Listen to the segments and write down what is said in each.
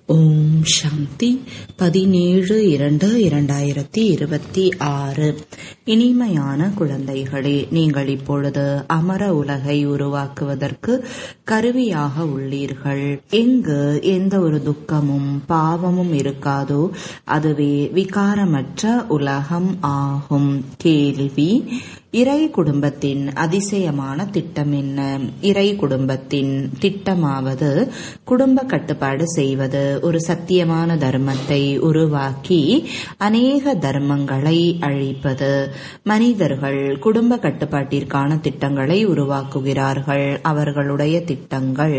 ஓம் சாந்தி பதினேழு இரண்டு இரண்டாயிரத்தி இருபத்தி ஆறு இனிமையான குழந்தைகளே நீங்கள் இப்பொழுது அமர உலகை உருவாக்குவதற்கு கருவியாக உள்ளீர்கள் எங்கு எந்த ஒரு துக்கமும் பாவமும் இருக்காதோ அதுவே விகாரமற்ற உலகம் ஆகும் கேள்வி இறை குடும்பத்தின் அதிசயமான திட்டம் என்ன இறை குடும்பத்தின் திட்டமாவது குடும்ப கட்டுப்பாடு செய்வது ஒரு சத்தியமான தர்மத்தை உருவாக்கி அநேக தர்மங்களை அழிப்பது மனிதர்கள் குடும்ப கட்டுப்பாட்டிற்கான திட்டங்களை உருவாக்குகிறார்கள் அவர்களுடைய திட்டங்கள்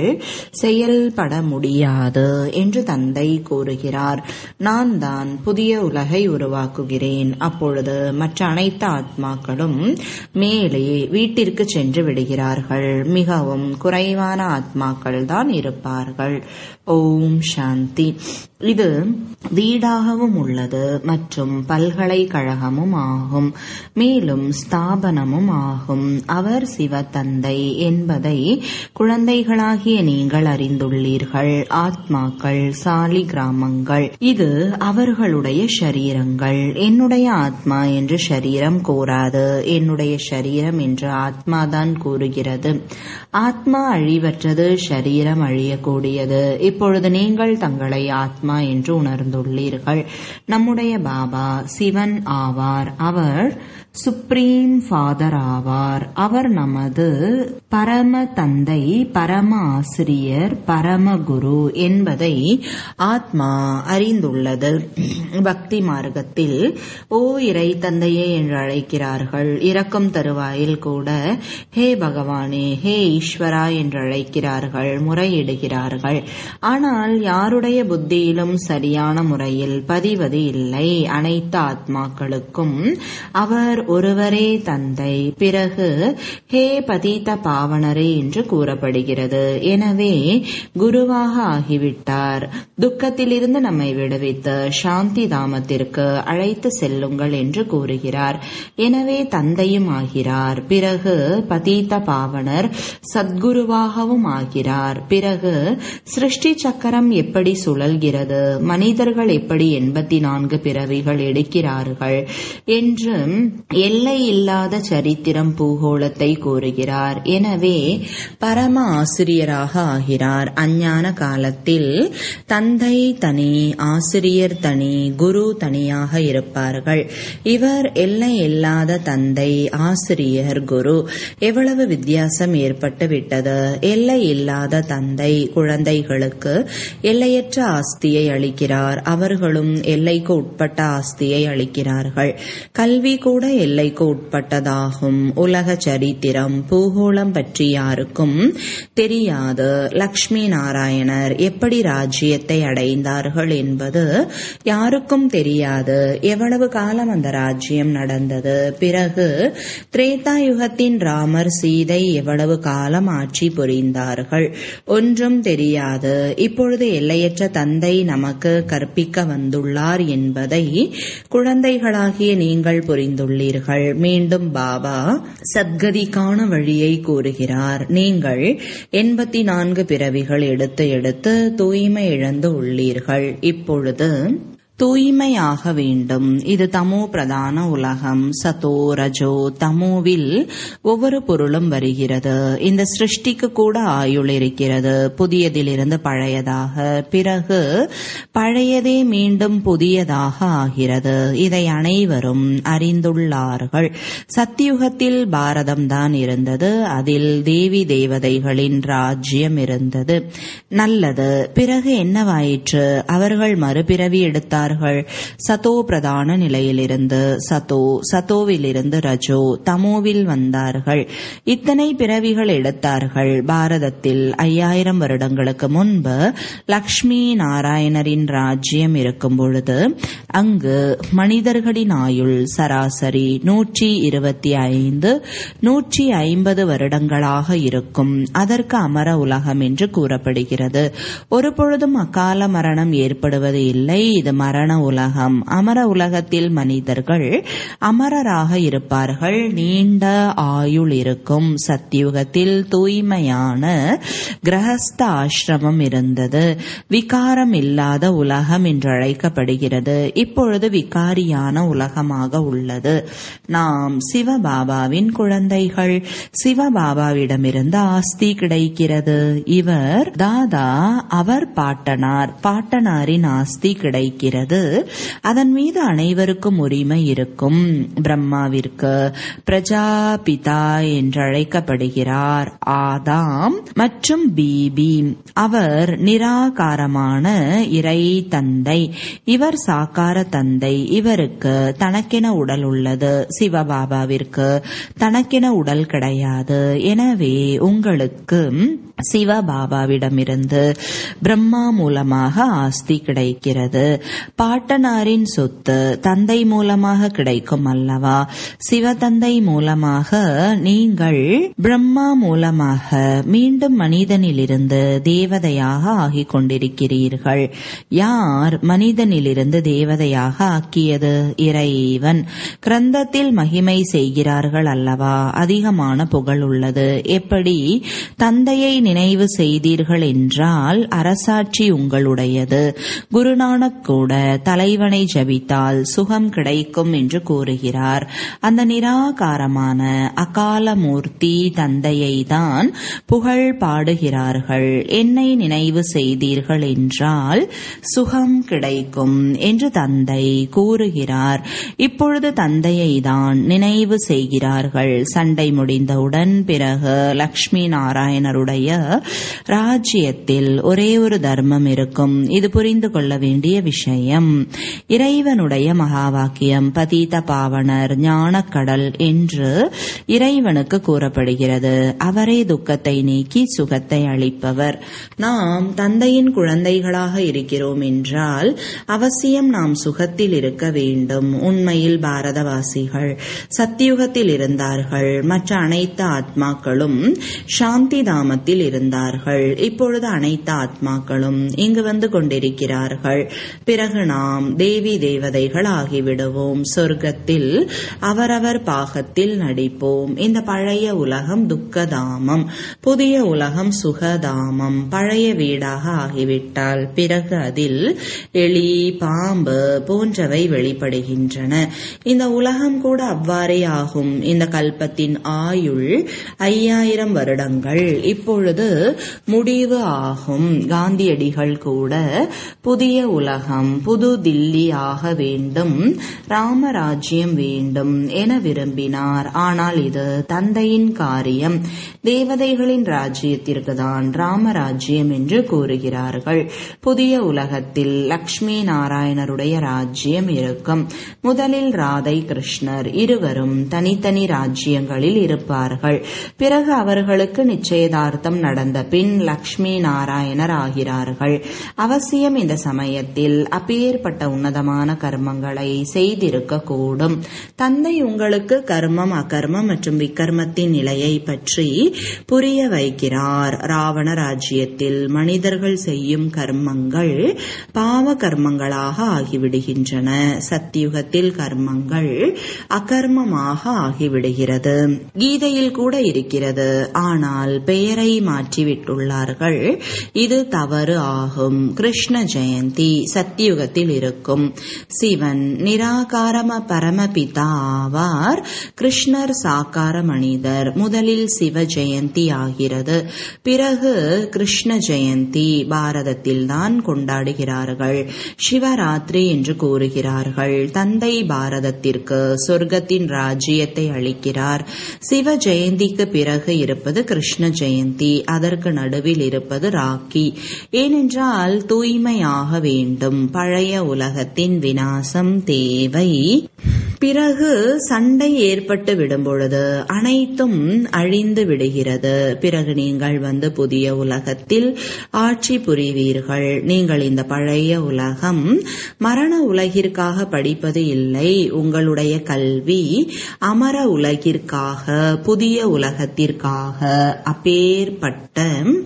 செயல்பட முடியாது என்று தந்தை கூறுகிறார் நான் தான் புதிய உலகை உருவாக்குகிறேன் அப்பொழுது மற்ற அனைத்து ஆத்மாக்களும் மேலே வீட்டிற்கு சென்று விடுகிறார்கள் மிகவும் குறைவான ஆத்மாக்கள் தான் இருப்பார்கள் ஓம் சாந்தி இது வீடாகவும் உள்ளது மற்றும் பல்கலைக்கழகமும் ஆகும் மேலும் ஸ்தாபனமும் ஆகும் அவர் சிவ தந்தை என்பதை குழந்தைகளாகிய நீங்கள் அறிந்துள்ளீர்கள் ஆத்மாக்கள் சாலி கிராமங்கள் இது அவர்களுடைய ஷரீரங்கள் என்னுடைய ஆத்மா என்று ஷரீரம் கூறாது என்னுடைய ஷரீரம் என்று ஆத்மாதான் கூறுகிறது ஆத்மா அழிவற்றது ஷரீரம் அழியக்கூடியது இப்பொழுது நீங்கள் தங்களை ஆத்மா என்று உணர்ந்துள்ளீர்கள் நம்முடைய பாபா சிவன் ஆவார் அவர் சுப்ரீம் ஃபாதர் ஆவார் அவர் நமது பரம தந்தை பரம ஆசிரியர் பரம குரு என்பதை ஆத்மா அறிந்துள்ளது பக்தி மார்க்கத்தில் ஓ இறை தந்தையே என்று அழைக்கிறார்கள் இறக்கும் தருவாயில் கூட ஹே பகவானே ஹே ஈஸ்வரா என்று அழைக்கிறார்கள் முறையிடுகிறார்கள் ஆனால் யாருடைய புத்தியிலும் சரியான முறையில் பதிவது இல்லை அனைத்து ஆத்மாக்களுக்கும் அவர் ஒருவரே தந்தை பிறகு ஹே பதித்த பாவனரே என்று கூறப்படுகிறது எனவே குருவாக ஆகிவிட்டார் துக்கத்திலிருந்து நம்மை விடுவித்து சாந்தி தாமத்திற்கு அழைத்து செல்லுங்கள் என்று கூறுகிறார் எனவே தந்தையும் ஆகிறார் பிறகு பதித்த பாவனர் சத்குருவாகவும் ஆகிறார் பிறகு சிருஷ்டி சக்கரம் எப்படி சுழல்கிறது மனிதர்கள் எப்படி எண்பத்தி நான்கு பிறவிகள் எடுக்கிறார்கள் என்று எல்லை இல்லாத சரித்திரம் பூகோளத்தை கூறுகிறார் எனவே பரம ஆசிரியராக ஆகிறார் அஞ்ஞான காலத்தில் தந்தை தனி ஆசிரியர் தனி குரு தனியாக இருப்பார்கள் இவர் எல்லை இல்லாத தந்தை ஆசிரியர் குரு எவ்வளவு வித்தியாசம் ஏற்பட்டு விட்டது எல்லை இல்லாத தந்தை குழந்தைகளுக்கு எல்லையற்ற ஆஸ்தியை அளிக்கிறார் அவர்களும் எல்லைக்கு உட்பட்ட ஆஸ்தியை அளிக்கிறார்கள் கல்வி கூட எல்லைக்கு உட்பட்டதாகும் உலக சரித்திரம் பூகோளம் பற்றி யாருக்கும் தெரியாது லக்ஷ்மி நாராயணர் எப்படி ராஜ்யத்தை அடைந்தார்கள் என்பது யாருக்கும் தெரியாது எவ்வளவு காலம் அந்த ராஜ்யம் நடந்தது பிறகு திரேதா யுகத்தின் ராமர் சீதை எவ்வளவு காலம் ஆட்சி புரிந்தார்கள் ஒன்றும் தெரியாது இப்பொழுது எல்லையற்ற தந்தை நமக்கு கற்பிக்க வந்துள்ளார் என்பதை குழந்தைகளாகிய நீங்கள் புரிந்துள்ளீர்கள் மீண்டும் பாபா சத்கதிக்கான வழியை கூறுகிறார் நீங்கள் எண்பத்தி நான்கு பிறவிகள் எடுத்து எடுத்து தூய்மை இழந்து உள்ளீர்கள் இப்பொழுது தூய்மையாக வேண்டும் இது தமோ பிரதான உலகம் சதோ ரஜோ தமோவில் ஒவ்வொரு பொருளும் வருகிறது இந்த சிருஷ்டிக்கு கூட ஆயுள் இருக்கிறது புதியதிலிருந்து பழையதாக பிறகு பழையதே மீண்டும் புதியதாக ஆகிறது இதை அனைவரும் அறிந்துள்ளார்கள் சத்தியுகத்தில் பாரதம் தான் இருந்தது அதில் தேவி தேவதைகளின் ராஜ்யம் இருந்தது நல்லது பிறகு என்னவாயிற்று அவர்கள் மறுபிறவி எடுத்தார் வந்தார்கள் சதோ பிரதான நிலையிலிருந்து சதோ சதோவிலிருந்து ரஜோ தமோவில் வந்தார்கள் இத்தனை பிறவிகள் எடுத்தார்கள் பாரதத்தில் ஐயாயிரம் வருடங்களுக்கு முன்பு லக்ஷ்மி நாராயணரின் ராஜ்யம் இருக்கும் பொழுது அங்கு மனிதர்களின் ஆயுள் சராசரி நூற்றி இருபத்தி ஐந்து நூற்றி ஐம்பது வருடங்களாக இருக்கும் அதற்கு அமர உலகம் என்று கூறப்படுகிறது ஒரு பொழுதும் அகால மரணம் ஏற்படுவது இல்லை இது மரண மரண உலகம் அமர உலகத்தில் மனிதர்கள் அமரராக இருப்பார்கள் நீண்ட ஆயுள் இருக்கும் சத்தியுகத்தில் தூய்மையான கிரகஸ்த ஆசிரமம் இருந்தது விகாரம் இல்லாத உலகம் என்று அழைக்கப்படுகிறது இப்பொழுது விகாரியான உலகமாக உள்ளது நாம் சிவபாபாவின் குழந்தைகள் சிவபாபாவிடமிருந்து ஆஸ்தி கிடைக்கிறது இவர் தாதா அவர் பாட்டனார் பாட்டனாரின் ஆஸ்தி கிடைக்கிறது அதன் மீது அனைவருக்கும் உரிமை இருக்கும் பிரம்மாவிற்கு பிரஜாபிதா என்று அழைக்கப்படுகிறார் ஆதாம் மற்றும் பிபி அவர் நிராகாரமான இறை தந்தை இவர் சாக்கார தந்தை இவருக்கு தனக்கென உடல் உள்ளது சிவபாபாவிற்கு தனக்கென உடல் கிடையாது எனவே உங்களுக்கு சிவபாபாவிடமிருந்து பிரம்மா மூலமாக ஆஸ்தி கிடைக்கிறது பாட்டனாரின் சொத்து தந்தை மூலமாக கிடைக்கும் அல்லவா சிவதந்தை மூலமாக நீங்கள் பிரம்மா மூலமாக மீண்டும் மனிதனிலிருந்து தேவதையாக ஆகிக் கொண்டிருக்கிறீர்கள் யார் மனிதனிலிருந்து தேவதையாக ஆக்கியது இறைவன் கிரந்தத்தில் மகிமை செய்கிறார்கள் அல்லவா அதிகமான புகழ் உள்ளது எப்படி தந்தையை நினைவு செய்தீர்கள் என்றால் அரசாட்சி உங்களுடையது குருநானக் கூட தலைவனை ஜபித்தால் சுகம் கிடைக்கும் என்று கூறுகிறார் அந்த நிராகாரமான அகால மூர்த்தி தந்தையை தான் புகழ் பாடுகிறார்கள் என்னை நினைவு செய்தீர்கள் என்றால் சுகம் கிடைக்கும் என்று தந்தை கூறுகிறார் இப்பொழுது தந்தையை தான் நினைவு செய்கிறார்கள் சண்டை முடிந்தவுடன் பிறகு லக்ஷ்மி நாராயணருடைய ராஜ்யத்தில் ஒரே ஒரு தர்மம் இருக்கும் இது புரிந்து கொள்ள வேண்டிய விஷயம் இறைவனுடைய மகா வாக்கியம் பதீத பாவனர் ஞானக்கடல் என்று இறைவனுக்கு கூறப்படுகிறது அவரே துக்கத்தை நீக்கி சுகத்தை அளிப்பவர் நாம் தந்தையின் குழந்தைகளாக இருக்கிறோம் என்றால் அவசியம் நாம் சுகத்தில் இருக்க வேண்டும் உண்மையில் பாரதவாசிகள் சத்தியுகத்தில் இருந்தார்கள் மற்ற அனைத்து ஆத்மாக்களும் சாந்தி தாமத்தில் இருந்தார்கள் இப்பொழுது அனைத்து ஆத்மாக்களும் இங்கு வந்து கொண்டிருக்கிறார்கள் பிறகு நாம் தேவி தேவதைகள் ஆகிவிடுவோம் சொர்க்கத்தில் அவரவர் பாகத்தில் நடிப்போம் இந்த பழைய உலகம் துக்கதாமம் புதிய உலகம் சுகதாமம் பழைய வீடாக ஆகிவிட்டால் பிறகு அதில் எலி பாம்பு போன்றவை வெளிப்படுகின்றன இந்த உலகம் கூட அவ்வாறே ஆகும் இந்த கல்பத்தின் ஆயுள் ஐயாயிரம் வருடங்கள் இப்பொழுது முடிவு ஆகும் காந்தியடிகள் கூட புதிய உலகம் புது தில்லி ஆக வேண்டும் ராமராஜ்யம் வேண்டும் என விரும்பினார் ஆனால் இது தந்தையின் காரியம் தேவதைகளின் ராஜ்யத்திற்கு தான் ராமராஜ்யம் என்று கூறுகிறார்கள் புதிய உலகத்தில் லக்ஷ்மி நாராயணருடைய ராஜ்யம் இருக்கும் முதலில் ராதை கிருஷ்ணர் இருவரும் தனித்தனி ராஜ்யங்களில் இருப்பார்கள் பிறகு அவர்களுக்கு நிச்சயதார்த்தம் நடந்த பின் லக்ஷ்மி நாராயணர் ஆகிறார்கள் அவசியம் இந்த சமயத்தில் அப்பேற்பட்ட உன்னதமான கர்மங்களை செய்திருக்க கூடும் தந்தை உங்களுக்கு கர்மம் அகர்மம் மற்றும் விக்கர்மத்தின் நிலையை பற்றி புரிய வைக்கிறார் ராவண ராஜ்யத்தில் மனிதர்கள் செய்யும் கர்மங்கள் பாவ கர்மங்களாக ஆகிவிடுகின்றன சத்தியுகத்தில் கர்மங்கள் அகர்மமாக ஆகிவிடுகிறது கீதையில் கூட இருக்கிறது ஆனால் பெயரை மாற்றிவிட்டுள்ளார்கள் இது தவறு ஆகும் கிருஷ்ண ஜெயந்தி சத்தியுகத்தில் இருக்கும் சிவன் நிராகாரம பரமபிதா ஆவார் கிருஷ்ணர் சாக்கார மனிதர் முதலில் சிவ ஜெயந்தி ஆகிறது பிறகு கிருஷ்ண ஜெயந்தி பாரதத்தில் தான் கொண்டாடுகிறார்கள் சிவராத்திரி என்று கூறுகிறார்கள் தந்தை பாரதத்திற்கு சொர்க்கத்தின் ராஜ்யத்தை அளிக்கிறார் சிவ ஜெயந்திக்கு பிறகு இருப்பது கிருஷ்ண ஜெயந்தி அதற்கு நடுவில் இருப்பது ராக்கி ஏனென்றால் தூய்மையாக வேண்டும் பழைய உலகத்தின் வினாசம் தேவை பிறகு சண்டை ஏற்பட்டு விடும் பொழுது அனைத்தும் அழிந்து விடுகிறது பிறகு நீங்கள் வந்து புதிய உலகத்தில் ஆட்சி புரிவீர்கள் நீங்கள் இந்த பழைய உலகம் மரண உலகிற்காக படிப்பது இல்லை உங்களுடைய கல்வி அமர உலகிற்காக புதிய உலகத்திற்காக அப்பேற்பட்ட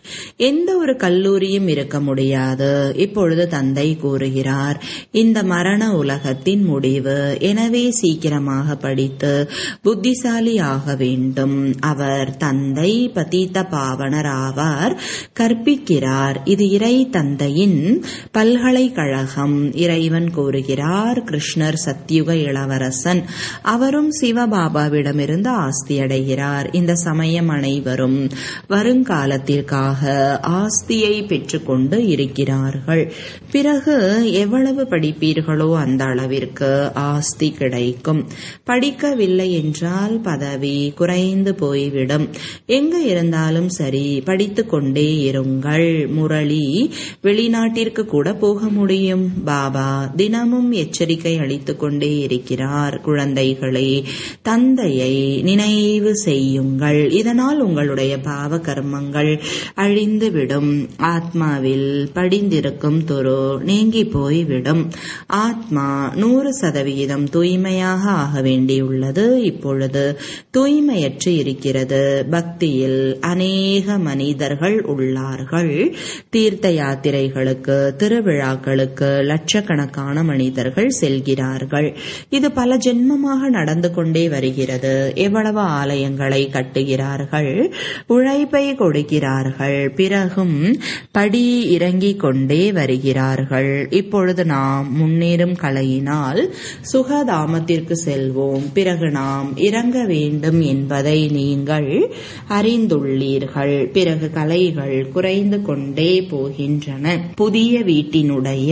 எந்த ஒரு கல்லூரியும் இருக்க முடியாது இப்பொழுது தந்தை கூறுகிறார் இந்த மரண உலகத்தின் முடிவு எனவே சீக்கிரமாக படித்து புத்திசாலி ஆக வேண்டும் அவர் தந்தை பதீத்த பாவனர் ஆவார் கற்பிக்கிறார் இது இறை தந்தையின் பல்கலைக்கழகம் இறைவன் கூறுகிறார் கிருஷ்ணர் சத்யுக இளவரசன் அவரும் சிவபாபாவிடமிருந்து ஆஸ்தி அடைகிறார் இந்த சமயம் அனைவரும் வருங்காலத்திற்காக ஆஸ்தியை பெற்றுக்கொண்டு இருக்கிறார்கள் பிறகு எவ்வளவு படிப்பீர்களோ அந்த அளவிற்கு ஆஸ்தி கிடைக்கும் படிக்கவில்லை என்றால் பதவி குறைந்து போய்விடும் எங்கு இருந்தாலும் சரி படித்துக் கொண்டே இருங்கள் முரளி வெளிநாட்டிற்கு கூட போக முடியும் பாபா தினமும் எச்சரிக்கை அளித்துக் கொண்டே இருக்கிறார் குழந்தைகளே தந்தையை நினைவு செய்யுங்கள் இதனால் உங்களுடைய பாவ கர்மங்கள் அழிந்துவிடும் ஆத்மாவில் படிந்திருக்கும் துரு நீங்கி போய்விடும் ஆத்மா நூறு சதவிகிதம் தூய்மையாக ஆக வேண்டியுள்ளது இப்பொழுது தூய்மையற்று இருக்கிறது பக்தியில் அநேக மனிதர்கள் உள்ளார்கள் தீர்த்த யாத்திரைகளுக்கு திருவிழாக்களுக்கு லட்சக்கணக்கான மனிதர்கள் செல்கிறார்கள் இது பல ஜென்மமாக நடந்து கொண்டே வருகிறது எவ்வளவு ஆலயங்களை கட்டுகிறார்கள் உழைப்பை கொடுக்கிறார்கள் பிறகும் படி இறங்கிக் கொண்டே வருகிறார்கள் இப்பொழுது நாம் முன்னேறும் கலையினால் சுகதாமத்திற்கு செல்வோம் பிறகு நாம் இறங்க வேண்டும் என்பதை நீங்கள் அறிந்துள்ளீர்கள் பிறகு கலைகள் குறைந்து கொண்டே போகின்றன புதிய வீட்டினுடைய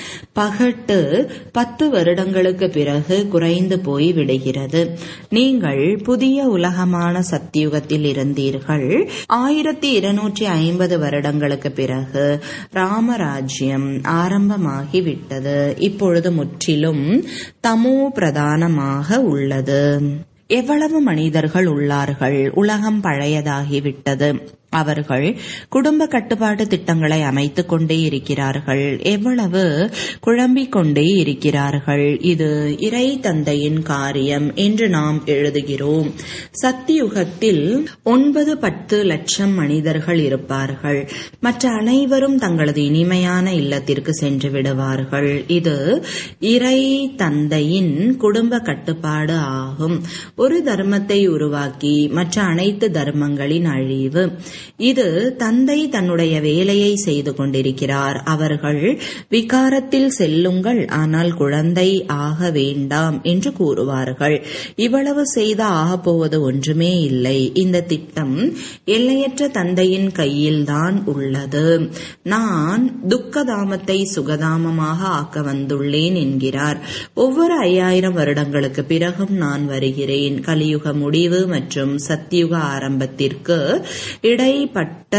பகட்டு பத்து வருடங்களுக்கு பிறகு குறைந்து போய் விடுகிறது நீங்கள் புதிய உலகமான சத்தியுகத்தில் இருந்தீர்கள் ஆயிரத்தி இருநூற்றி ஐம்பது வருடங்களுக்கு பிறகு ராமராஜ்யம் ஆரம்பமாகிவிட்டது இப்பொழுது முற்றிலும் தமோ பிரதானமாக உள்ளது எவ்வளவு மனிதர்கள் உள்ளார்கள் உலகம் பழையதாகிவிட்டது அவர்கள் குடும்ப கட்டுப்பாட்டு திட்டங்களை அமைத்துக் கொண்டே இருக்கிறார்கள் எவ்வளவு குழம்பிக் கொண்டே இருக்கிறார்கள் இது இறை தந்தையின் காரியம் என்று நாம் எழுதுகிறோம் சத்தியுகத்தில் ஒன்பது பத்து லட்சம் மனிதர்கள் இருப்பார்கள் மற்ற அனைவரும் தங்களது இனிமையான இல்லத்திற்கு சென்று விடுவார்கள் இது இறை தந்தையின் குடும்ப கட்டுப்பாடு ஆகும் ஒரு தர்மத்தை உருவாக்கி மற்ற அனைத்து தர்மங்களின் அழிவு இது தந்தை தன்னுடைய வேலையை செய்து கொண்டிருக்கிறார் அவர்கள் விகாரத்தில் செல்லுங்கள் ஆனால் குழந்தை ஆக வேண்டாம் என்று கூறுவார்கள் இவ்வளவு செய்த ஆகப்போவது ஒன்றுமே இல்லை இந்த திட்டம் எல்லையற்ற தந்தையின் கையில்தான் உள்ளது நான் துக்கதாமத்தை சுகதாமமாக ஆக்க வந்துள்ளேன் என்கிறார் ஒவ்வொரு ஐயாயிரம் வருடங்களுக்கு பிறகும் நான் வருகிறேன் கலியுக முடிவு மற்றும் சத்தியுக ஆரம்பத்திற்கு இடைப்பட்ட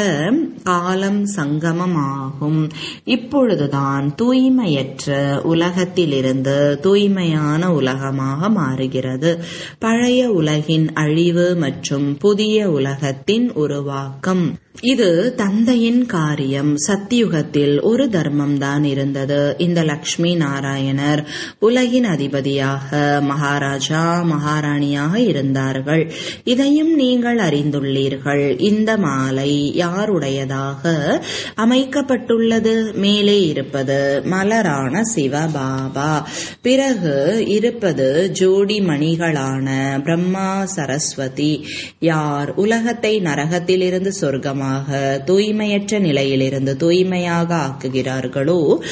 காலம் சங்கமமாகும் இப்பொழுதுதான் தூய்மையற்ற உலகத்திலிருந்து தூய்மையான உலகமாக மாறுகிறது பழைய உலகின் அழிவு மற்றும் புதிய உலகத்தின் உருவாக்கம் இது தந்தையின் காரியம் சத்தியுகத்தில் ஒரு தர்மம் தான் இருந்தது இந்த லக்ஷ்மி நாராயணர் உலகின் அதிபதியாக மகாராஜா மகாராணியாக இருந்தார்கள் இதையும் நீங்கள் அறிந்துள்ளீர்கள் இந்த மாலை யாருடையதாக அமைக்கப்பட்டுள்ளது மேலே இருப்பது மலரான சிவபாபா பிறகு இருப்பது ஜோடி மணிகளான பிரம்மா சரஸ்வதி யார் உலகத்தை நரகத்திலிருந்து சொர்க்கமாக தூய்மையற்ற நிலையிலிருந்து தூய்மையாக ஆக்குகிறார்களோ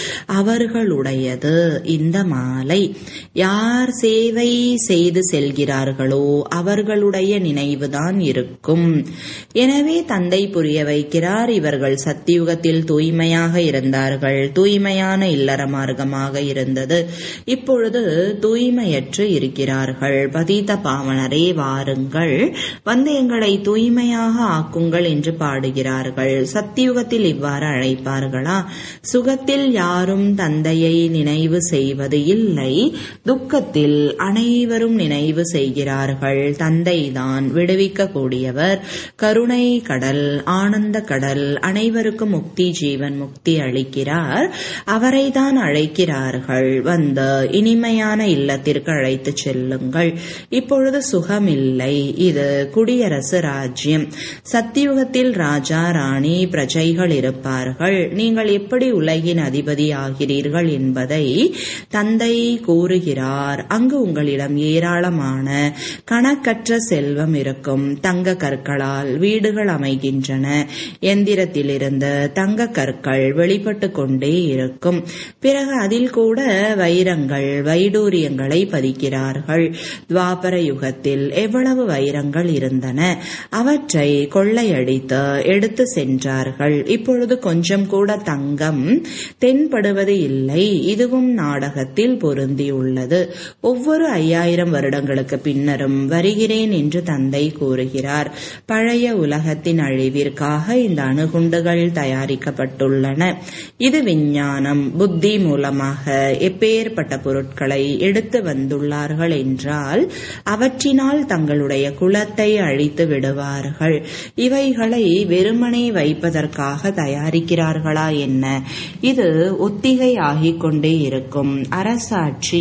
அவர்களுடையது இந்த மாலை யார் சேவை செய்து செல்கிறார்களோ அவர்களுடைய நினைவுதான் இருக்கும் எனவே தந்தை புரிய வைக்கிறார் இவர்கள் சத்தியுகத்தில் தூய்மையாக இருந்தார்கள் தூய்மையான இல்லற மார்க்கமாக இருந்தது இப்பொழுது தூய்மையற்று இருக்கிறார்கள் பதீத பாவனரே வாருங்கள் வந்து எங்களை தூய்மையாக ஆக்குங்கள் என்று பாடுகிறார்கள் சத்தியுகத்தில் இவ்வாறு அழைப்பார்களா சுகத்தில் யாரும் தந்தையை நினைவு செய்வது இல்லை துக்கத்தில் அனைவரும் நினைவு செய்கிறார்கள் தந்தைதான் விடுவிக்க கூடியவர் கருணை கடல் ஆனந்த கடல் அனைவருக்கும் முக்தி ஜீவன் முக்தி அளிக்கிறார் அவரைதான் அழைக்கிறார்கள் வந்த இனிமையான இல்லத்திற்கு அழைத்து செல்லுங்கள் இப்பொழுது சுகமில்லை இது குடியரசு ராஜ்யம் சத்தியுகத்தில் ராஜா ராணி பிரஜைகள் இருப்பார்கள் நீங்கள் எப்படி உலகின் அதிபதி ஆகிறீர்கள் என்பதை தந்தை கூறுகிறார் அங்கு உங்களிடம் ஏராளமான கணக்கற்ற செல்வம் இருக்கும் தங்க கற்களால் வீடுகள் அமைகின்றன எந்திரத்திலிருந்து தங்க கற்கள் வெளிப்பட்டு கொண்டே இருக்கும் பிறகு அதில் கூட வைரங்கள் வைடூரியங்களை பதிக்கிறார்கள் துவாபர யுகத்தில் எவ்வளவு வைரங்கள் இருந்தன அவற்றை கொள்ளையடித்து எடுத்து சென்றார்கள் இப்பொழுது கொஞ்சம் கூட தங்கம் தென்படுவது இல்லை இதுவும் நாடகத்தில் பொருந்தியுள்ளது ஒவ்வொரு ஐயாயிரம் வருடங்களுக்கு பின்னரும் வருகிறேன் என்று தந்தை கூறுகிறார் பழைய உலகத்தின் அழிவிற்காக இந்த அணுகுண்டுகள் தயாரிக்கப்பட்டுள்ளன இது விஞ்ஞானம் புத்தி மூலமாக எப்பேற்பட்ட பொருட்களை எடுத்து வந்துள்ளார்கள் என்றால் அவற்றினால் தங்களுடைய குலத்தை அழித்து விடுவார்கள் இவைகளை வெறுமனே வைப்பதற்காக தயாரிக்கிறார்களா என்ன இது ஒத்திகை ஆகிக் கொண்டே இருக்கும் அரசாட்சி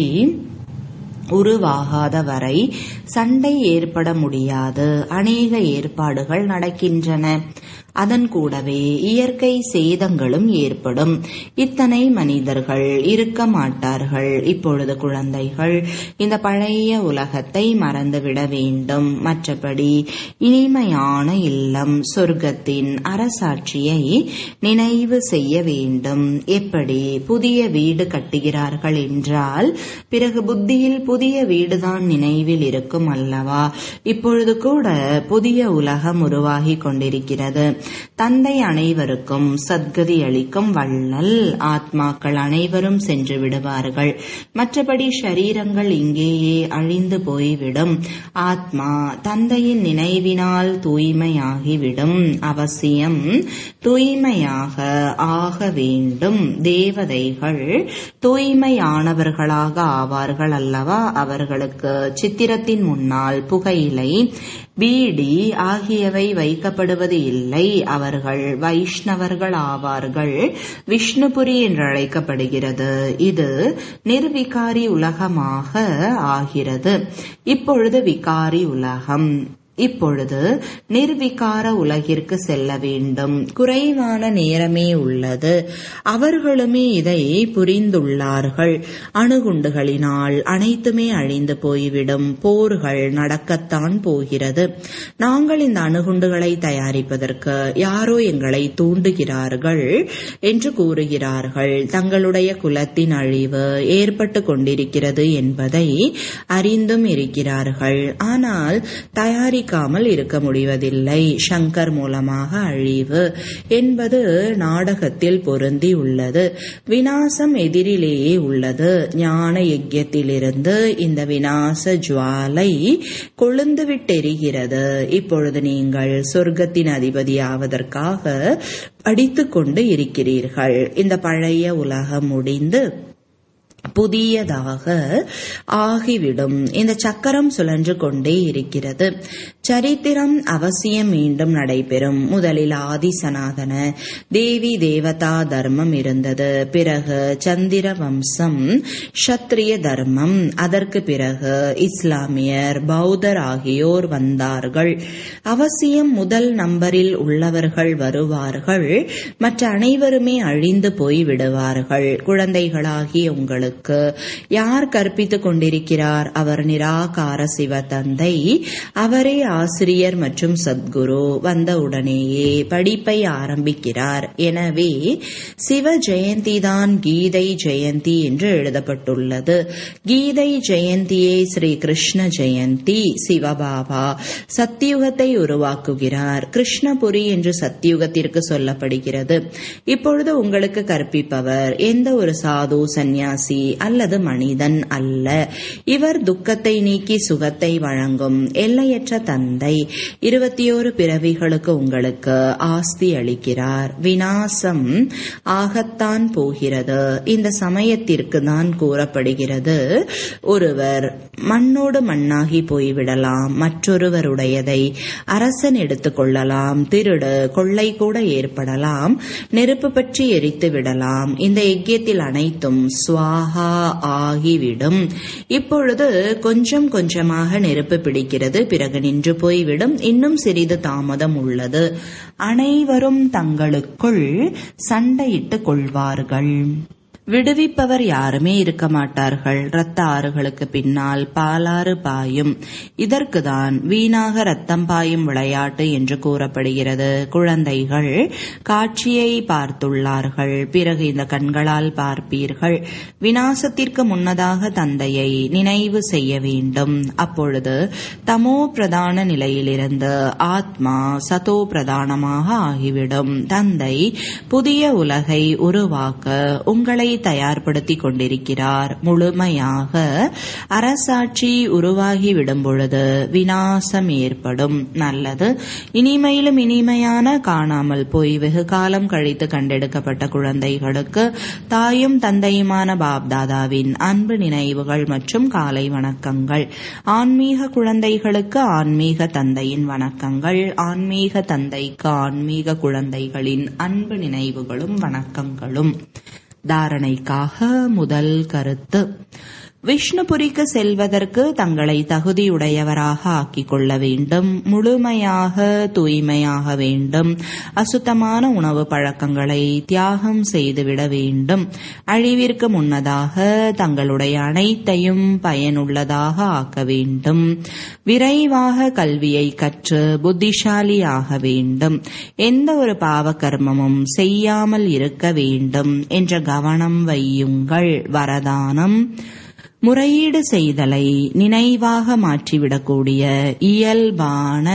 உருவாகாத வரை சண்டை ஏற்பட முடியாது அநேக ஏற்பாடுகள் நடக்கின்றன அதன் கூடவே இயற்கை சேதங்களும் ஏற்படும் இத்தனை மனிதர்கள் இருக்க மாட்டார்கள் இப்பொழுது குழந்தைகள் இந்த பழைய உலகத்தை மறந்துவிட வேண்டும் மற்றபடி இனிமையான இல்லம் சொர்க்கத்தின் அரசாட்சியை நினைவு செய்ய வேண்டும் எப்படி புதிய வீடு கட்டுகிறார்கள் என்றால் பிறகு புத்தியில் புதிய வீடுதான் நினைவில் இருக்கும் அல்லவா இப்பொழுது கூட புதிய உலகம் உருவாகி கொண்டிருக்கிறது தந்தை அனைவருக்கும் சத்கதி அளிக்கும் வள்ளல் ஆத்மாக்கள் அனைவரும் சென்று விடுவார்கள் மற்றபடி ஷரீரங்கள் இங்கேயே அழிந்து போய்விடும் ஆத்மா தந்தையின் நினைவினால் தூய்மையாகிவிடும் அவசியம் தூய்மையாக ஆக வேண்டும் தேவதைகள் தூய்மையானவர்களாக ஆவார்கள் அல்லவா அவர்களுக்கு சித்திரத்தின் முன்னால் புகையிலை பீடி ஆகியவை வைக்கப்படுவது இல்லை அவர்கள் வைஷ்ணவர்கள் ஆவார்கள் விஷ்ணுபுரி என்று அழைக்கப்படுகிறது இது நிர்விகாரி உலகமாக ஆகிறது இப்பொழுது விகாரி உலகம் இப்பொழுது நிர்விகார உலகிற்கு செல்ல வேண்டும் குறைவான நேரமே உள்ளது அவர்களுமே இதை புரிந்துள்ளார்கள் அணுகுண்டுகளினால் அனைத்துமே அழிந்து போய்விடும் போர்கள் நடக்கத்தான் போகிறது நாங்கள் இந்த அணுகுண்டுகளை தயாரிப்பதற்கு யாரோ எங்களை தூண்டுகிறார்கள் என்று கூறுகிறார்கள் தங்களுடைய குலத்தின் அழிவு ஏற்பட்டு கொண்டிருக்கிறது என்பதை அறிந்தும் இருக்கிறார்கள் ஆனால் தயாரி சிந்திக்காமல் இருக்க முடிவதில்லை சங்கர் மூலமாக அழிவு என்பது நாடகத்தில் பொருந்தி உள்ளது வினாசம் எதிரிலேயே உள்ளது ஞான யஜ்யத்திலிருந்து இந்த வினாச ஜுவாலை கொழுந்துவிட்டெரிகிறது இப்பொழுது நீங்கள் சொர்க்கத்தின் அதிபதியாவதற்காக படித்துக் கொண்டு இருக்கிறீர்கள் இந்த பழைய உலகம் முடிந்து புதியதாக ஆகிவிடும் இந்த சக்கரம் சுழன்று கொண்டே இருக்கிறது சரித்திரம் அவசியம் மீண்டும் நடைபெறும் முதலில் ஆதி சனாதன தேவி தேவதா தர்மம் இருந்தது பிறகு சந்திர வம்சம் சத்திரிய தர்மம் அதற்கு பிறகு இஸ்லாமியர் பௌத்தர் ஆகியோர் வந்தார்கள் அவசியம் முதல் நம்பரில் உள்ளவர்கள் வருவார்கள் மற்ற அனைவருமே அழிந்து போய் விடுவார்கள் குழந்தைகளாகிய உங்களுக்கு யார் கற்பித்துக் கொண்டிருக்கிறார் அவர் நிராகார சிவ தந்தை அவரே ஆசிரியர் மற்றும் சத்குரு வந்தவுடனேயே படிப்பை ஆரம்பிக்கிறார் எனவே சிவ ஜெயந்தி தான் கீதை ஜெயந்தி என்று எழுதப்பட்டுள்ளது கீதை ஜெயந்தியே ஸ்ரீ கிருஷ்ண ஜெயந்தி சிவபாபா சத்தியுகத்தை உருவாக்குகிறார் கிருஷ்ணபுரி என்று சத்தியுகத்திற்கு சொல்லப்படுகிறது இப்பொழுது உங்களுக்கு கற்பிப்பவர் எந்த ஒரு சாது சந்நியாசி அல்லது மனிதன் அல்ல இவர் துக்கத்தை நீக்கி சுகத்தை வழங்கும் எல்லையற்ற தந்தை இருபத்தி ஓரு பிறவிகளுக்கு உங்களுக்கு ஆஸ்தி அளிக்கிறார் வினாசம் ஆகத்தான் போகிறது இந்த சமயத்திற்கு தான் கூறப்படுகிறது ஒருவர் மண்ணோடு மண்ணாகி போய்விடலாம் மற்றொருவருடையதை அரசன் எடுத்துக்கொள்ளலாம் திருடு கொள்ளை கூட ஏற்படலாம் நெருப்பு பற்றி எரித்து விடலாம் இந்த யஜ்யத்தில் அனைத்தும் ஸ்வாஹா ஆகிவிடும் இப்பொழுது கொஞ்சம் கொஞ்சமாக நெருப்பு பிடிக்கிறது பிறகு நின்று போய்விடும் இன்னும் சிறிது தாமதம் உள்ளது அனைவரும் தங்களுக்குள் சண்டையிட்டுக் கொள்வார்கள் விடுவிப்பவர் யாருமே இருக்க மாட்டார்கள் இரத்த ஆறுகளுக்கு பின்னால் பாலாறு பாயும் இதற்குதான் வீணாக ரத்தம் பாயும் விளையாட்டு என்று கூறப்படுகிறது குழந்தைகள் காட்சியை பார்த்துள்ளார்கள் பிறகு இந்த கண்களால் பார்ப்பீர்கள் வினாசத்திற்கு முன்னதாக தந்தையை நினைவு செய்ய வேண்டும் அப்பொழுது தமோ பிரதான நிலையிலிருந்து ஆத்மா சதோ பிரதானமாக ஆகிவிடும் தந்தை புதிய உலகை உருவாக்க உங்களை தயார்படுத்திக் கொண்டிருக்கிறார் முழுமையாக அரசாட்சி உருவாகி விடும் பொழுது வினாசம் ஏற்படும் நல்லது இனிமையிலும் இனிமையான காணாமல் போய் வெகு காலம் கழித்து கண்டெடுக்கப்பட்ட குழந்தைகளுக்கு தாயும் தந்தையுமான பாப்தாதாவின் அன்பு நினைவுகள் மற்றும் காலை வணக்கங்கள் ஆன்மீக குழந்தைகளுக்கு ஆன்மீக தந்தையின் வணக்கங்கள் ஆன்மீக தந்தைக்கு ஆன்மீக குழந்தைகளின் அன்பு நினைவுகளும் வணக்கங்களும் தாரணைக்காக முதல் கருத்து விஷ்ணுபுரிக்கு செல்வதற்கு தங்களை தகுதியுடையவராக ஆக்கிக் கொள்ள வேண்டும் முழுமையாக தூய்மையாக வேண்டும் அசுத்தமான உணவு பழக்கங்களை தியாகம் செய்துவிட வேண்டும் அழிவிற்கு முன்னதாக தங்களுடைய அனைத்தையும் பயனுள்ளதாக ஆக்க வேண்டும் விரைவாக கல்வியை கற்று புத்திசாலியாக வேண்டும் எந்த ஒரு பாவ கர்மமும் செய்யாமல் இருக்க வேண்டும் என்ற கவனம் வையுங்கள் வரதானம் முறையீடு செய்தலை நினைவாக மாற்றிவிடக்கூடிய இயல்பான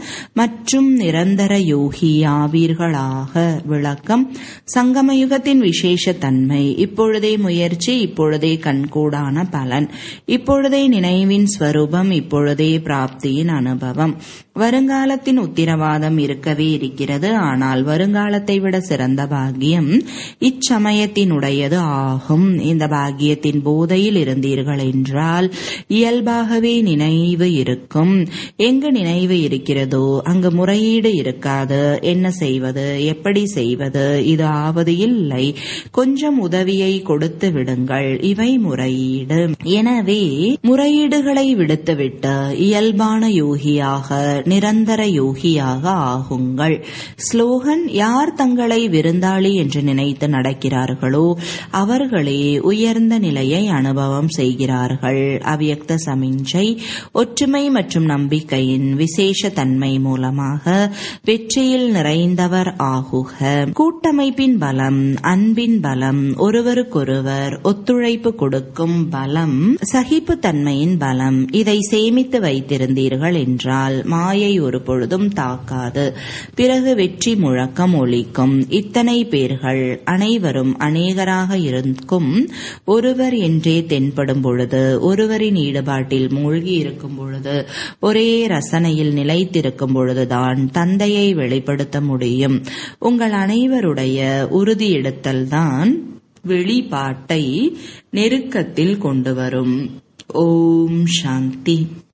மற்றும் நிரந்தர யோகியாவீர்களாக விளக்கம் சங்கமயுகத்தின் விசேஷ தன்மை இப்பொழுதே முயற்சி இப்பொழுதே கண்கூடான பலன் இப்பொழுதே நினைவின் ஸ்வரூபம் இப்பொழுதே பிராப்தியின் அனுபவம் வருங்காலத்தின் உத்திரவாதம் இருக்கவே இருக்கிறது ஆனால் வருங்காலத்தை விட சிறந்த பாக்கியம் இச்சமயத்தினுடையது ஆகும் இந்த பாக்கியத்தின் போதையில் இருந்தீர்கள் என்றால் இயல்பாகவே நினைவு இருக்கும் எங்கு நினைவு இருக்கிறதோ அங்கு முறையீடு இருக்காது என்ன செய்வது எப்படி செய்வது இது ஆவது இல்லை கொஞ்சம் உதவியை கொடுத்து விடுங்கள் இவை முறையீடு எனவே முறையீடுகளை விடுத்துவிட்டு இயல்பான யோகியாக நிரந்தர யோகியாக ஆகுங்கள் ஸ்லோகன் யார் தங்களை விருந்தாளி என்று நினைத்து நடக்கிறார்களோ அவர்களே உயர்ந்த நிலையை அனுபவம் செய்கிறார்கள் அவ்யக்த சமிஞ்சை ஒற்றுமை மற்றும் நம்பிக்கையின் விசேஷ தன்மை மூலமாக வெற்றியில் நிறைந்தவர் ஆகுக கூட்டமைப்பின் பலம் அன்பின் பலம் ஒருவருக்கொருவர் ஒத்துழைப்பு கொடுக்கும் பலம் சகிப்பு தன்மையின் பலம் இதை சேமித்து வைத்திருந்தீர்கள் என்றால் மாயை ஒரு பொழுதும் தாக்காது பிறகு வெற்றி முழக்கம் ஒலிக்கும் இத்தனை பேர்கள் அனைவரும் அநேகராக இருக்கும் ஒருவர் என்றே தென்படும் பொழுது ஒருவரின் ஈடுபாட்டில் மூழ்கி இருக்கும் பொழுது ஒரே ரசனையில் நிலைத்திருக்கும் பொழுதுதான் தந்தையை வெளிப்படுத்த முடியும் உங்கள் அனைவருடைய உறுதி எடுத்தல்தான் வெளிப்பாட்டை நெருக்கத்தில் கொண்டு வரும் ஓம் சாந்தி